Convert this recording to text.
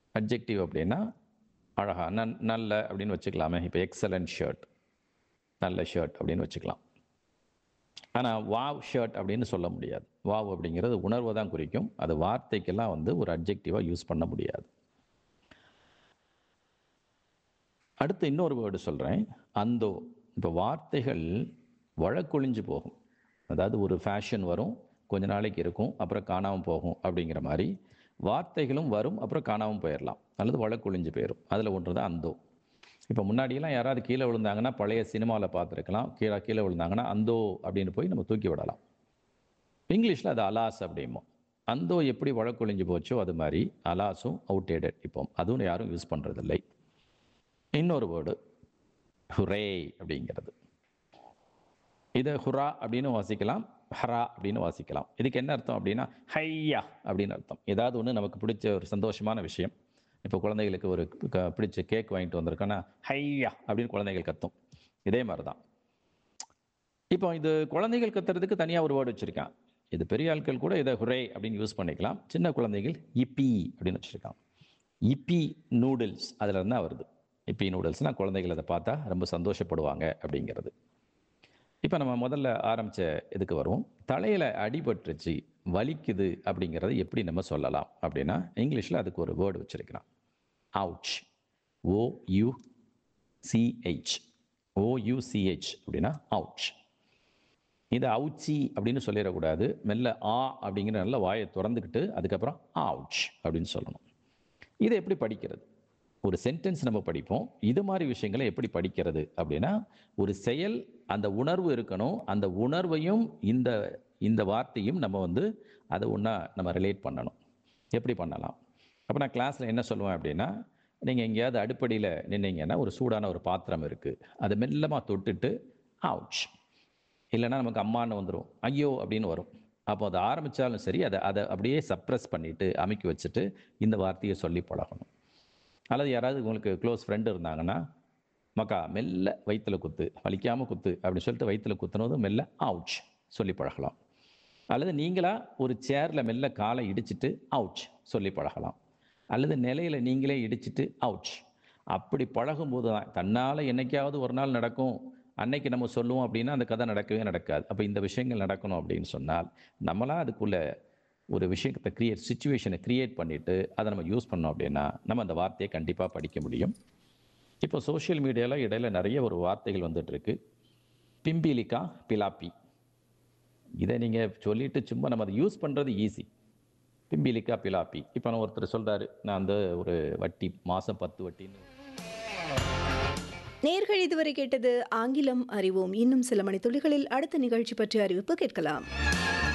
adjective அப்படின்னா அழகா நன் நல்ல அப்படின்னு வச்சுக்கலாமே இப்போ எக்ஸலண்ட் ஷர்ட் நல்ல ஷர்ட் அப்படின்னு வச்சுக்கலாம் ஆனால் வாவ் ஷர்ட் அப்படின்னு சொல்ல முடியாது வாவ் அப்படிங்கிறது உணர்வை தான் குறிக்கும் அது வார்த்தைக்கெல்லாம் வந்து ஒரு அட்ஜெக்டிவாக யூஸ் பண்ண முடியாது அடுத்து இன்னொரு வேர்டு சொல்கிறேன் அந்தோ இப்போ வார்த்தைகள் வழக்கொழிஞ்சு போகும் அதாவது ஒரு ஃபேஷன் வரும் கொஞ்ச நாளைக்கு இருக்கும் அப்புறம் காணாமல் போகும் அப்படிங்கிற மாதிரி வார்த்தைகளும் வரும் அப்புறம் காணாமல் போயிடலாம் அல்லது வழக்கொழிஞ்சு போயிடும் அதில் ஒன்று தான் அந்தோ இப்போ முன்னாடியெல்லாம் யாராவது கீழே விழுந்தாங்கன்னா பழைய சினிமாவில் பார்த்துருக்கலாம் கீழே கீழே விழுந்தாங்கன்னா அந்தோ அப்படின்னு போய் நம்ம தூக்கி விடலாம் இங்கிலீஷில் அது அலாஸ் அப்படிமோ அந்தோ எப்படி வழக்கொழிஞ்சு போச்சோ அது மாதிரி அலாஸும் அவுடேடட் இப்போ அதுவும் யாரும் யூஸ் பண்ணுறதில்லை இன்னொரு வேர்டு ஹுரே அப்படிங்கிறது இதை ஹுரா அப்படின்னு வாசிக்கலாம் ஹரா அப்படின்னு வாசிக்கலாம் இதுக்கு என்ன அர்த்தம் அப்படின்னா ஹையா அப்படின்னு அர்த்தம் ஏதாவது ஒன்று நமக்கு பிடிச்ச ஒரு சந்தோஷமான விஷயம் இப்போ குழந்தைகளுக்கு ஒரு க- பிடிச்ச கேக் வாங்கிட்டு வந்திருக்கோன்னா ஹையா அப்படின்னு குழந்தைகள் கத்தும் இதே மாதிரி தான் இப்போ இது குழந்தைகள் கத்துறதுக்கு தனியாக ஒரு வேர்டு வச்சுருக்கான் இது பெரிய ஆட்கள் கூட இதை ஹுரே அப்படின்னு யூஸ் பண்ணிக்கலாம் சின்ன குழந்தைகள் இப்பி அப்படின்னு வச்சுருக்கான் இப்பி நூடுல்ஸ் அதில் இருந்தால் வருது இப்பி நூடுல்ஸ்னால் குழந்தைகள் அதை பார்த்தா ரொம்ப சந்தோஷப்படுவாங்க அப்படிங்கிறது இப்போ நம்ம முதல்ல ஆரம்பித்த இதுக்கு வருவோம் தலையில் அடிபட்டுருச்சு வலிக்குது அப்படிங்கிறத எப்படி நம்ம சொல்லலாம் அப்படின்னா இங்கிலீஷில் அதுக்கு ஒரு வேர்டு வச்சிருக்கிறான் ouch O U C H O U C H அப்படின்னா அவுச் இது அவுச்சி அப்படின்னு சொல்லிடக்கூடாது மெல்ல ஆ அப்படிங்கிற நல்ல வாயை திறந்துக்கிட்டு அதுக்கப்புறம் ஆவுச் அப்படின்னு சொல்லணும் இதை எப்படி படிக்கிறது ஒரு சென்டென்ஸ் நம்ம படிப்போம் இது மாதிரி விஷயங்களை எப்படி படிக்கிறது அப்படின்னா ஒரு செயல் அந்த உணர்வு இருக்கணும் அந்த உணர்வையும் இந்த இந்த வார்த்தையும் நம்ம வந்து அதை ஒன்றா நம்ம ரிலேட் பண்ணணும் எப்படி பண்ணலாம் அப்போ நான் கிளாஸில் என்ன சொல்லுவேன் அப்படின்னா நீங்கள் எங்கேயாவது அடுப்படியில் நின்னீங்கன்னா ஒரு சூடான ஒரு பாத்திரம் இருக்குது அதை மெல்லமாக தொட்டுட்டு அவுச் இல்லைன்னா நமக்கு அம்மான்னு வந்துடும் ஐயோ அப்படின்னு வரும் அப்போ அதை ஆரம்பித்தாலும் சரி அதை அதை அப்படியே சப்ரஸ் பண்ணிவிட்டு அமைக்கி வச்சுட்டு இந்த வார்த்தையை சொல்லி பழகணும் அல்லது யாராவது உங்களுக்கு க்ளோஸ் ஃப்ரெண்டு இருந்தாங்கன்னா மக்கா மெல்ல வயிற்றுல குத்து வலிக்காமல் குத்து அப்படின்னு சொல்லிட்டு வயிற்றுல குத்துனதும் மெல்ல அவுச் சொல்லி பழகலாம் அல்லது நீங்களா ஒரு சேரில் மெல்ல காலை இடிச்சிட்டு அவுச் சொல்லி பழகலாம் அல்லது நிலையில நீங்களே இடிச்சிட்டு அவுச் அப்படி பழகும்போது தான் தன்னால் என்னைக்காவது ஒரு நாள் நடக்கும் அன்னைக்கு நம்ம சொல்லுவோம் அப்படின்னா அந்த கதை நடக்கவே நடக்காது அப்போ இந்த விஷயங்கள் நடக்கணும் அப்படின்னு சொன்னால் நம்மளா அதுக்குள்ள ஒரு விஷயத்தை கிரியேட் சுச்சுவேஷனை கிரியேட் பண்ணிவிட்டு அதை நம்ம யூஸ் பண்ணோம் அப்படின்னா நம்ம அந்த வார்த்தையை கண்டிப்பாக படிக்க முடியும் இப்போ சோஷியல் மீடியாவில் இடையில நிறைய ஒரு வார்த்தைகள் வந்துட்டு இருக்கு பிம்பிலிக்கா பிலாப்பி இதை நீங்கள் சொல்லிட்டு சும்மா நம்ம அதை யூஸ் பண்ணுறது ஈஸி பிம்பிலிக்கா பிலாப்பி இப்போ நான் ஒருத்தர் சொல்கிறாரு நான் அந்த ஒரு வட்டி மாதம் பத்து வட்டின்னு நேர்கள் இதுவரை கேட்டது ஆங்கிலம் அறிவோம் இன்னும் சில மணித்துளிகளில் அடுத்த நிகழ்ச்சி பற்றிய அறிவிப்பு கேட்கலாம்